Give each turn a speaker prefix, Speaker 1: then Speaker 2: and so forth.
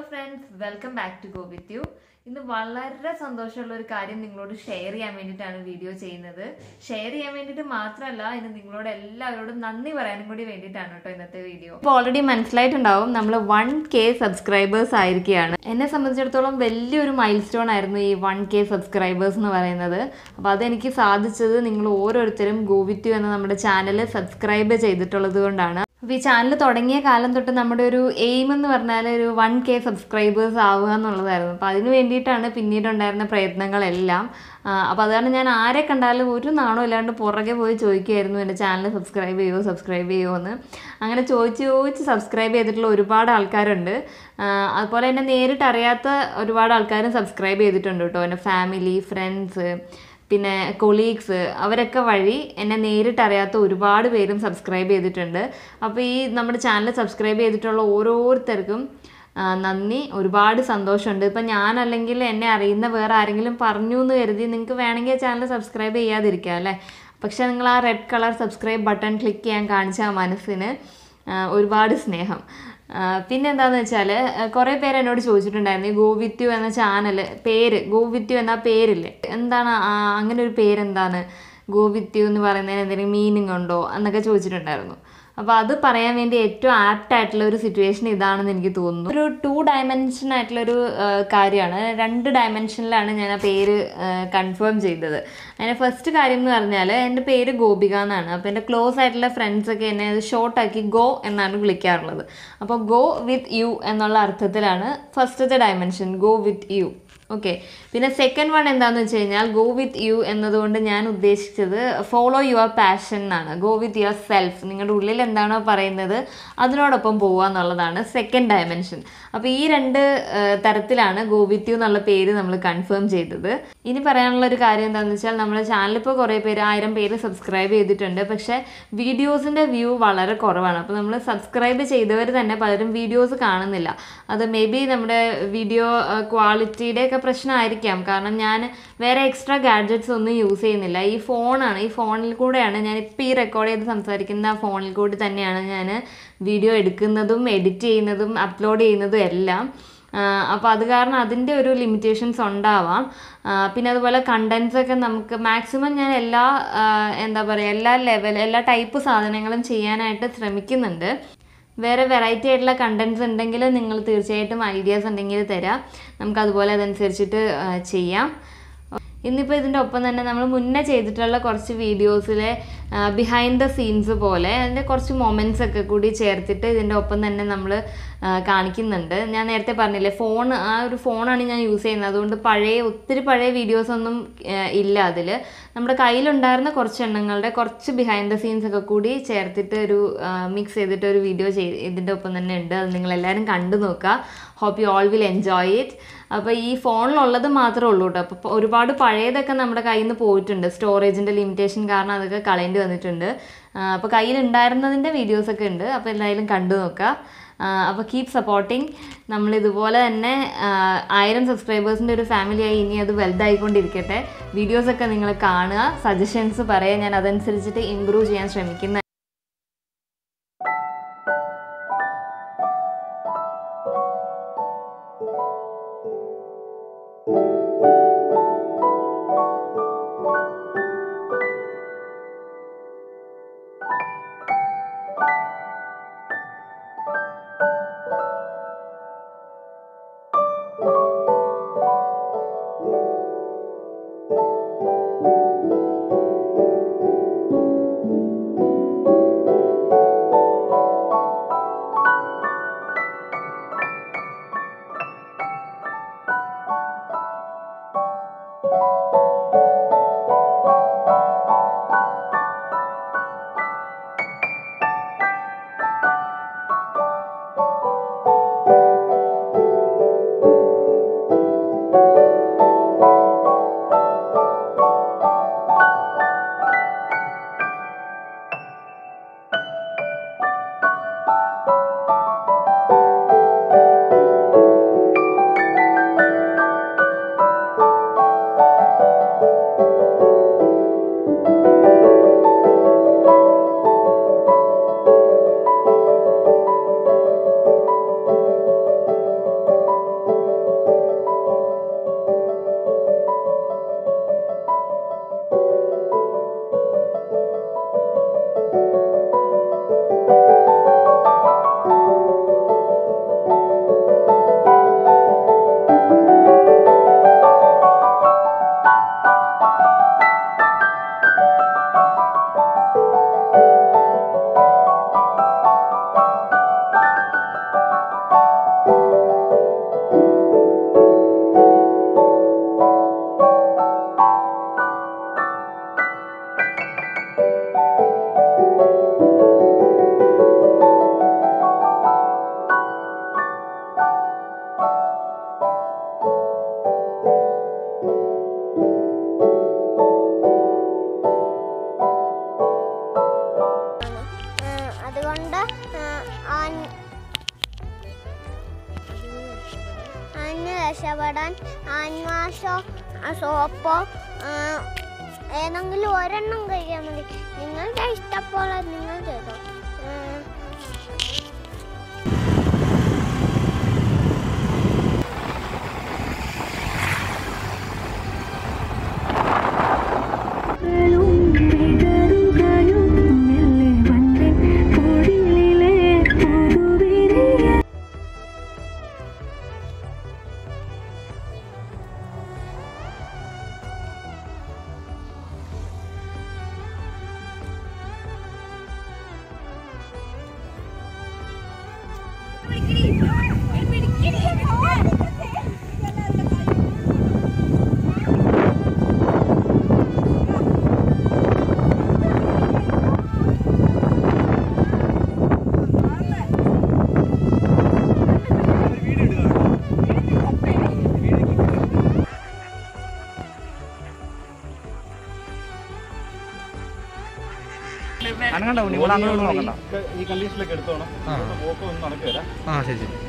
Speaker 1: friends welcome back to go with you ഇന്ന് വളരെ സന്തോഷമുള്ള ഒരു കാര്യം നിങ്ങളോട് ഷെയർ ചെയ്യാൻ വേണ്ടിയിട്ടാണ് വീഡിയോ ചെയ്യുന്നത് ഷെയർ ചെയ്യാൻ വേണ്ടിയിട്ട് മാത്രമല്ല ഇന്ന് നിങ്ങളോട് എല്ലാവരോടും നന്ദി പറയാനും കൂടി വേണ്ടിയിട്ടാണ് കേട്ടോ ഇന്നത്തെ വീഡിയോ ഇപ്പോൾ ഓൾറെഡി മനസ്സിലായിട്ടുണ്ടാവും നമ്മൾ വൺ കെ സബ്സ്ക്രൈബേഴ്സ് ആയിരിക്കുകയാണ് എന്നെ സംബന്ധിച്ചിടത്തോളം വലിയൊരു മൈൽ സ്റ്റോൺ ആയിരുന്നു ഈ വൺ കെ സബ്സ്ക്രൈബേഴ്സ് എന്ന് പറയുന്നത് അപ്പോൾ അതെനിക്ക് സാധിച്ചത് നിങ്ങൾ ഓരോരുത്തരും ഗോവിറ്റു എന്ന നമ്മുടെ ചാനൽ സബ്സ്ക്രൈബ് ചെയ്തിട്ടുള്ളത് കൊണ്ടാണ് അപ്പോൾ ഈ ചാനൽ തുടങ്ങിയ കാലം തൊട്ട് നമ്മുടെ ഒരു എയിം എന്ന് പറഞ്ഞാൽ ഒരു വൺ കെ സബ്സ്ക്രൈബേഴ്സ് ആവുക എന്നുള്ളതായിരുന്നു അപ്പോൾ അതിന് വേണ്ടിയിട്ടാണ് പിന്നീടുണ്ടായിരുന്ന പ്രയത്നങ്ങളെല്ലാം അപ്പോൾ അതാണ് ഞാൻ ആരെ കണ്ടാലും ഒരു നാണോ ഇല്ലാണ്ട് പുറകെ പോയി ചോദിക്കുമായിരുന്നു എൻ്റെ ചാനൽ സബ്സ്ക്രൈബ് ചെയ്യുമോ സബ്സ്ക്രൈബ് ചെയ്യുമോ എന്ന് അങ്ങനെ ചോദിച്ച് ചോദിച്ച് സബ്സ്ക്രൈബ് ചെയ്തിട്ടുള്ള ഒരുപാട് ആൾക്കാരുണ്ട് ആ, അതുപോലെ എന്നെ നേരിട്ട് അറിയാത്ത ഒരുപാട് ആൾക്കാരും സബ്സ്ക്രൈബ് ചെയ്തിട്ടുണ്ട് കേട്ടോ എൻ്റെ ഫാമിലി ഫ്രണ്ട്സ് പിന്നെ കൊളീഗ്സ് അവരൊക്കെ വഴി എന്നെ നേരിട്ട് അറിയാത്ത ഒരുപാട് പേരും സബ്സ്ക്രൈബ് ചെയ്തിട്ടുണ്ട് അപ്പോൾ ഈ നമ്മുടെ ചാനൽ സബ്സ്ക്രൈബ് ചെയ്തിട്ടുള്ള ഓരോരുത്തർക്കും ആ, നന്ദി ഒരുപാട് സന്തോഷമുണ്ട് ഇപ്പം ഞാനല്ലെങ്കിൽ എന്നെ അറിയുന്ന വേറെ ആരെങ്കിലും പറഞ്ഞു എന്ന് കരുതി നിങ്ങൾക്ക് വേണമെങ്കിൽ ചാനൽ സബ്സ്ക്രൈബ് ചെയ്യാതിരിക്കാം അല്ലേ പക്ഷേ നിങ്ങൾ ആ red colour subscribe button click ചെയ്യാൻ കാണിച്ച ആ മനസ്സിന് ആ, ഒരുപാട് സ്നേഹം ആ, പിന്നെ എന്താണെന്ന് വെച്ചാൽ കുറേ പേര് എന്നോട് ചോദിച്ചിട്ടുണ്ടായിരുന്നു ഈ ഗോവിത്യു എന്ന ചാനൽ പേര് ഗോവിത്യു എന്ന പേരില്ലേ എന്താണ് ആ, അങ്ങനെ ഒരു പേരെന്താണ് ഗോവിത്യു എന്ന് പറയുന്നതിന് എന്തെങ്കിലും മീനിങ് ഉണ്ടോ എന്നൊക്കെ ചോദിച്ചിട്ടുണ്ടായിരുന്നു അപ്പോൾ അത് പറയാൻ വേണ്ടി ഏറ്റവും ആപ്റ്റ് ആയിട്ടുള്ള ഒരു സിറ്റുവേഷൻ ഇതാണെന്ന് എനിക്ക് തോന്നുന്നു ഒരു ടു ഡയമെൻഷൻ ആയിട്ടുള്ള ഒരു കാര്യമാണ് രണ്ട് ഡയമെൻഷനിലാണ് ഞാൻ ആ പേര് കൺഫേം ചെയ്തത് അതിൻ്റെ ഫസ്റ്റ് കാര്യം എന്ന് പറഞ്ഞാൽ എൻ്റെ പേര് ഗോപിക എന്നാണ് അപ്പോൾ എൻ്റെ ക്ലോസ് ആയിട്ടുള്ള ഫ്രണ്ട്സ് ഒക്കെ എന്നെ ഷോർട്ടാക്കി ഗോ എന്നാണ് വിളിക്കാറുള്ളത് അപ്പോൾ ഗോ വിത്ത് യു എന്നുള്ള അർത്ഥത്തിലാണ് ഫസ്റ്റത്തെ dimension go with you okay പിന്നെ സെക്കൻഡ് വൺ എന്താണെന്ന് വെച്ച് കഴിഞ്ഞാൽ ഗോ വിത്ത് യു എന്നതുകൊണ്ട് ഞാൻ ഉദ്ദേശിച്ചത് ഫോളോ യുവർ പാഷൻ എന്നാണ് ഗോ വിത്ത് യുവർ സെൽഫ് നിങ്ങളുടെ ഉള്ളിൽ എന്താണോ പറയുന്നത് അതിനോടൊപ്പം പോവുക എന്നുള്ളതാണ് സെക്കൻഡ് ഡയമെൻഷൻ അപ്പോൾ ഈ രണ്ട് ആ, തരത്തിലാണ് ഗോ വിത്ത് യു എന്നുള്ള പേര് നമ്മൾ കൺഫേം ചെയ്തത് ഇനി പറയാനുള്ള ഒരു കാര്യം എന്താണെന്ന് വെച്ചാൽ നമ്മുടെ ചാനലിൽ ഇപ്പോൾ കുറേ പേര് ആയിരം പേര് സബ്സ്ക്രൈബ് ചെയ്തിട്ടുണ്ട് പക്ഷേ വീഡിയോസിൻ്റെ വ്യൂ വളരെ കുറവാണ് അപ്പോൾ നമ്മൾ സബ്സ്ക്രൈബ് ചെയ്തവർ തന്നെ പലരും വീഡിയോസ് കാണുന്നില്ല അത് മേ ബി നമ്മുടെ വീഡിയോ ക്വാളിറ്റിയുടെ ഒക്കെ പ്രശ്നമായിരിക്കാം കാരണം ഞാൻ വേറെ എക്സ്ട്രാ ഗാഡ്ജറ്റ്സ് ഒന്നും യൂസ് ചെയ്യുന്നില്ല ഈ ഫോണാണ് ഈ ഫോണിൽ കൂടെയാണ് ഞാൻ ഇപ്പോൾ ഈ റെക്കോർഡ് ചെയ്ത് സംസാരിക്കുന്ന ഫോണിൽ കൂടി തന്നെയാണ് ഞാൻ വീഡിയോ എടുക്കുന്നതും എഡിറ്റ് ചെയ്യുന്നതും അപ്ലോഡ് ചെയ്യുന്നതും എല്ലാം അപ്പോൾ അത് കാരണം അതിൻ്റെ ഒരു ലിമിറ്റേഷൻസ് ഉണ്ടാവാം ആ, പിന്നെ അതുപോലെ കണ്ടൻസ് ഒക്കെ നമുക്ക് മാക്സിമം ഞാൻ എല്ലാ ആ, എന്താ പറയുക എല്ലാ ലെവൽ എല്ലാ ടൈപ്പ് സാധനങ്ങളും ചെയ്യാനായിട്ട് ശ്രമിക്കുന്നുണ്ട് വേറെ വെറൈറ്റി ആയിട്ടുള്ള കണ്ടൻസ് ഉണ്ടെങ്കിൽ നിങ്ങൾ തീർച്ചയായിട്ടും ഐഡിയാസ് ഉണ്ടെങ്കിൽ തരാം നമുക്ക് അതുപോലെ അതനുസരിച്ചിട്ട് ആ, ചെയ്യാം ഇന്നിപ്പോൾ ഇതിൻ്റെ ഒപ്പം തന്നെ നമ്മൾ മുന്നേ ചെയ്തിട്ടുള്ള കുറച്ച് വീഡിയോസിലെ ബിഹൈൻഡ് ദ സീൻസ് പോലെ അതിൻ്റെ കുറച്ച് മൊമെൻറ്റ്സ് ഒക്കെ കൂടി ചേർത്തിട്ട് ഇതിൻ്റെ ഒപ്പം തന്നെ നമ്മൾ കാണിക്കുന്നുണ്ട് ഞാൻ നേരത്തെ പറഞ്ഞില്ലേ ഫോൺ ആ ഒരു ഫോണാണ് ഞാൻ യൂസ് ചെയ്യുന്നത് അതുകൊണ്ട് പഴയ ഒത്തിരി പഴയ വീഡിയോസ് ഒന്നും ആ, ഇല്ല അതിൽ നമ്മുടെ കയ്യിലുണ്ടായിരുന്ന കുറച്ച് എണ്ണങ്ങളുടെ കുറച്ച് ബിഹൈൻഡ് ദ സീൻസ് ഒക്കെ കൂടി ചേർത്തിട്ട് ഒരു മിക്സ് ചെയ്തിട്ട് ഒരു വീഡിയോ ചെയ്ത് ഇതിൻ്റെ ഒപ്പം തന്നെ ഉണ്ട് അത് നിങ്ങളെല്ലാവരും കണ്ടു നോക്കുക hope you all will enjoy it അപ്പോൾ ഈ ഫോണിലുള്ളത് മാത്രമേ ഉള്ളൂ കേട്ടോ അപ്പോൾ ഒരുപാട് പഴയതൊക്കെ നമ്മുടെ കയ്യിൽ നിന്ന് പോയിട്ടുണ്ട് സ്റ്റോറേജിൻ്റെ ലിമിറ്റേഷൻ കാരണം അതൊക്കെ കളയേണ്ടി വന്നിട്ടുണ്ട് അപ്പോൾ കയ്യിലുണ്ടായിരുന്നതിൻ്റെ വീഡിയോസൊക്കെ ഉണ്ട് അപ്പോൾ എന്തായാലും കണ്ടു നോക്കുക അപ്പോൾ കീപ് സപ്പോർട്ടിങ് നമ്മൾ ഇതുപോലെ തന്നെ ആ, ആയിരം സബ്സ്ക്രൈബേഴ്സിൻ്റെ ഒരു ഫാമിലിയായി ഇനി അത് വലുതായിക്കൊണ്ടിരിക്കട്ടെ വീഡിയോസൊക്കെ നിങ്ങൾ കാണുക സജഷൻസ് പറയുക ഞാൻ അതനുസരിച്ചിട്ട് ഇമ്പ്രൂവ് ചെയ്യാൻ ശ്രമിക്കുന്ന
Speaker 2: നിന്ന് രക്ഷപ്പെടാൻ ആൻവാഷോ സോപ്പോ ഏതെങ്കിലും ഒരെണ്ണം കഴിക്കാൻ മതി നിങ്ങളുടെ ഇഷ്ടപ്പോലെ നിങ്ങൾ ചെയ്തോ ആ,
Speaker 3: അനങ്ങണ്ട ഉണ്ണി ഇവിടെ അങ്ങോട്ട് നോക്കണ്ട
Speaker 4: ഈ കണ്ടീഷനിലൊക്കെ എടുത്തോണം പോക്ക് ഒന്നും നടക്കില്ല
Speaker 3: ആ ശരി ശരി